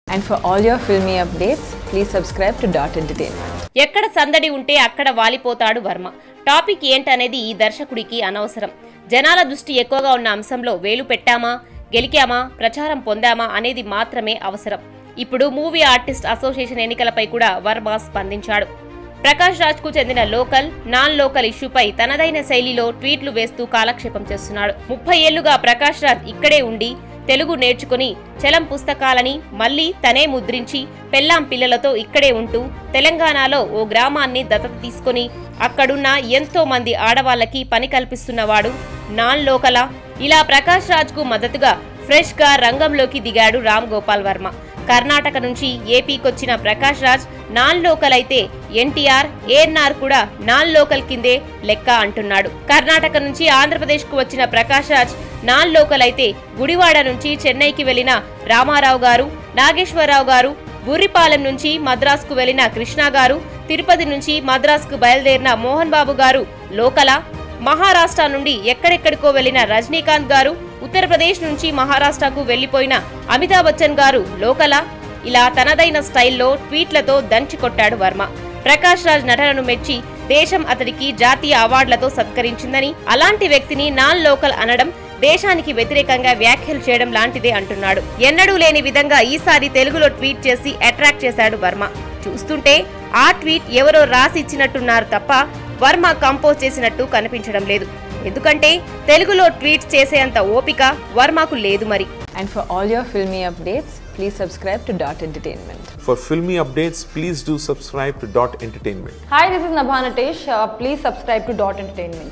And for all your filmy updates, please subscribe to Dot Entertainment. ఎక్కడ సందడి ఉంటే అక్కడ వాలిపోతాడు వర్మ టాపిక్ ఏంటనేది ఈ దర్శకుడికి అనవసరం జనాల దృష్టి ఎక్కువగా ఉన్న అంశంలో వేలు పెట్టామా గెలికామా ప్రచారం పొందామా అనేది మాత్రమే అవసరం ఇప్పుడు మూవీ ఆర్టిస్ట్ అసోసియేషన్ ఎన్నికలపై కూడా వర్మ స్పందించాడు ప్రకాష్ రాజ్ కు చెందిన లోకల్ నాన్ లోకల్ ఇష్యూపై తనదైన శైలిలో ట్వీట్లు వేస్తూ కాలక్షేపం చేస్తున్నాడు ముప్పై ఏళ్లుగా ప్రకాష్ రాజ్ ఇక్కడే ఉండి తెలుగు నేర్చుకుని చలం పుస్తకాలని మళ్ళీ తనే ముద్రించి పెళ్ళాం పిల్లలతో ఇక్కడే ఉంటూ తెలంగాణలో ఓ గ్రామాన్ని దత్తత తీసుకొని అక్కడున్న ఎంతో మంది ఆడవాళ్లకి పని కల్పిస్తున్నవాడు నాన్ లోకల ఇలా ప్రకాష్ రాజ్ కు మద్దతుగా ఫ్రెష్ గా రంగంలోకి దిగాడు రామ్ గోపాల్ వర్మ కర్ణాటక నుంచి ఏపీకొచ్చిన ప్రకాష్ రాజ్ నాన్ లోకల్ అయితే ఎన్టీఆర్ ఏఎన్ఆర్ కూడా నాన్ లోకల్ కిందే లెక్క అంటున్నాడు కర్ణాటక నుంచి ఆంధ్రప్రదేశ్ కు వచ్చిన ప్రకాష్ రాజ్ నాన్ లోకల్ అయితే గుడివాడ నుంచి చెన్నైకి వెళ్లిన రామారావు గారు నాగేశ్వరరావు గారు బుర్రిపాలెం నుంచి మద్రాసుకు వెళ్లిన కృష్ణ గారు తిరుపతి నుంచి మద్రాసుకు బయలుదేరిన మోహన్ బాబు గారు లోకలా మహారాష్ట్ర నుండి ఎక్కడెక్కడికో వెళ్లిన రజనీకాంత్ గారు ఉత్తరప్రదేశ్ నుంచి మహారాష్ట్రకు వెళ్లిపోయిన అమితాబ్ బచ్చన్ గారు లోకలా ఇలా తనదైన స్టైల్లో ట్వీట్లతో దంచి కొట్టాడు వర్మ ప్రకాష్ రాజ్ నటనను మెచ్చి దేశం అతడికి జాతీయ అవార్డులతో సత్కరించిందని అలాంటి వ్యక్తిని నాన్ లోకల్ అనడం దేశానికి వ్యతిరేకంగా వ్యాఖ్యలు చేయడం లాంటిదే అంటున్నాడు ఎన్నడూ లేని విధంగా ఈసారి తెలుగులో ట్వీట్ చేసి అట్రాక్ట్ చేశాడు వర్మ చూస్తుంటే ఆ ట్వీట్ ఎవరో రాసి ఇచ్చినట్టున్నారు తప్ప వర్మ కంపోజ్ చేసినట్టు కనిపించడం లేదు ఎందుకంటే తెలుగులో ట్వీట్స్ చేసేంత ఓపిక వర్మకు లేదు మరి And for all your filmy updates, please subscribe to Dot Entertainment. For filmy updates, please do subscribe to Dot Entertainment. Hi, this is Nabha Natesh. Uh, please subscribe to Dot Entertainment.